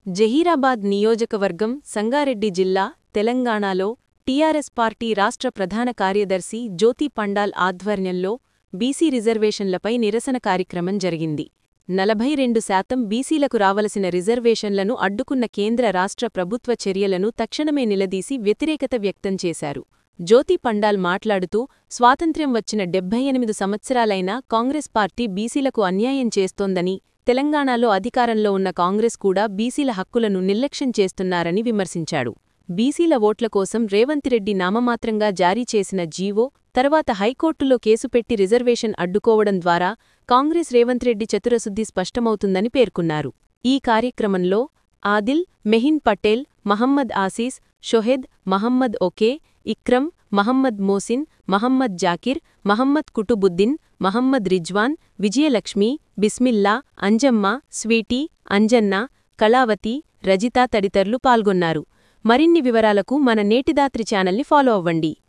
జహీరాబాద్ నియోజకవర్గం సంగారెడ్డి జిల్లా తెలంగాణలో టీఆర్ఎస్ పార్టీ రాష్ట్ర ప్రధాన కార్యదర్శి జ్యోతి పండాల్ ఆధ్వర్యంలో బీసీ రిజర్వేషన్లపై నిరసన కార్యక్రమం జరిగింది నలభై రెండు శాతం బీసీలకు రావలసిన రిజర్వేషన్లను అడ్డుకున్న కేంద్ర రాష్ట్ర ప్రభుత్వ చర్యలను తక్షణమే నిలదీసి వ్యతిరేకత వ్యక్తం చేశారు జ్యోతి పండాల్ మాట్లాడుతూ స్వాతంత్ర్యం వచ్చిన డెబ్బై ఎనిమిది సంవత్సరాలైనా కాంగ్రెస్ పార్టీ బీసీలకు అన్యాయం చేస్తోందని తెలంగాణలో అధికారంలో ఉన్న కాంగ్రెస్ కూడా బీసీల హక్కులను నిర్లక్ష్యం చేస్తున్నారని విమర్శించాడు బీసీల ఓట్ల కోసం రేవంతిరెడ్డి నామమాత్రంగా జారీ చేసిన జీవో తర్వాత హైకోర్టులో కేసు పెట్టి రిజర్వేషన్ అడ్డుకోవడం ద్వారా కాంగ్రెస్ రేవంత్రెడ్డి చతురశుద్ధి స్పష్టమవుతుందని పేర్కొన్నారు ఈ కార్యక్రమంలో ఆదిల్ మెహిన్ పటేల్ మహమ్మద్ ఆసీస్ షొహెద్ మహమ్మద్ ఒకే ఇక్రమ్ మహమ్మద్ మోసిన్ మహమ్మద్ జాకిర్ మహమ్మద్ కుటుబుద్దీన్ మహమ్మద్ రిజ్వాన్ విజయలక్ష్మి బిస్మిల్లా అంజమ్మ స్వీటీ అంజన్న కళావతి రజిత తదితరులు పాల్గొన్నారు మరిన్ని వివరాలకు మన నేటిదాత్రి ఛానల్ని ఫాలో అవ్వండి